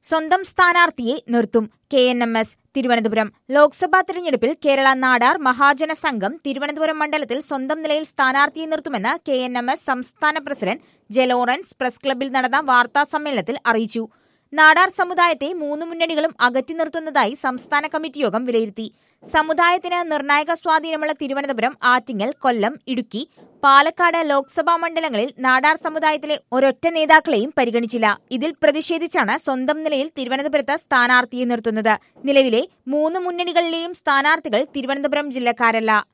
സ്വന്തം സ്ഥാനാർത്ഥിയെ നിർത്തും K N M S Thiruvananthapuram Lok Sabha തിരഞ്ഞെടുപ്പിൽ കേരള നാടാർ മഹാജന സംഘം തിരുവനന്തപുരം മണ്ഡലത്തിൽ സ്വന്തം നിലയിൽ സ്ഥാനാർത്ഥിയെ നിർത്തുമെന്ന് കെ എൻ എം എസ് സംസ്ഥാന പ്രസിഡന്റ് ജെലോറൻസ് പ്രസ് ക്ലബിൽ നടന്ന വാർത്താ സമ്മേളനത്തിൽ അറിയിച്ചു നാടാർ സമുദായത്തെ മൂന്ന് മുന്നണികളും അകറ്റി നിർത്തുന്നതായി സംസ്ഥാന കമ്മിറ്റി യോഗം വിലയിരുത്തി സമുദായത്തിന് നിർണായക സ്വാധീനമുള്ള തിരുവനന്തപുരം ആറ്റിങ്ങൽ കൊല്ലം ഇടുക്കി പാലക്കാട് ലോക്സഭാ മണ്ഡലങ്ങളിൽ നാടാർ സമുദായത്തിലെ ഒരൊറ്റ നേതാക്കളെയും പരിഗണിച്ചില്ല ഇതിൽ പ്രതിഷേധിച്ചാണ് സ്വന്തം നിലയിൽ തിരുവനന്തപുരത്ത് സ്ഥാനാർത്ഥിയെ നിർത്തുന്നത് നിലവിലെ മൂന്ന് മുന്നണികളിലെയും സ്ഥാനാർത്ഥികൾ തിരുവനന്തപുരം ജില്ലക്കാരല്ല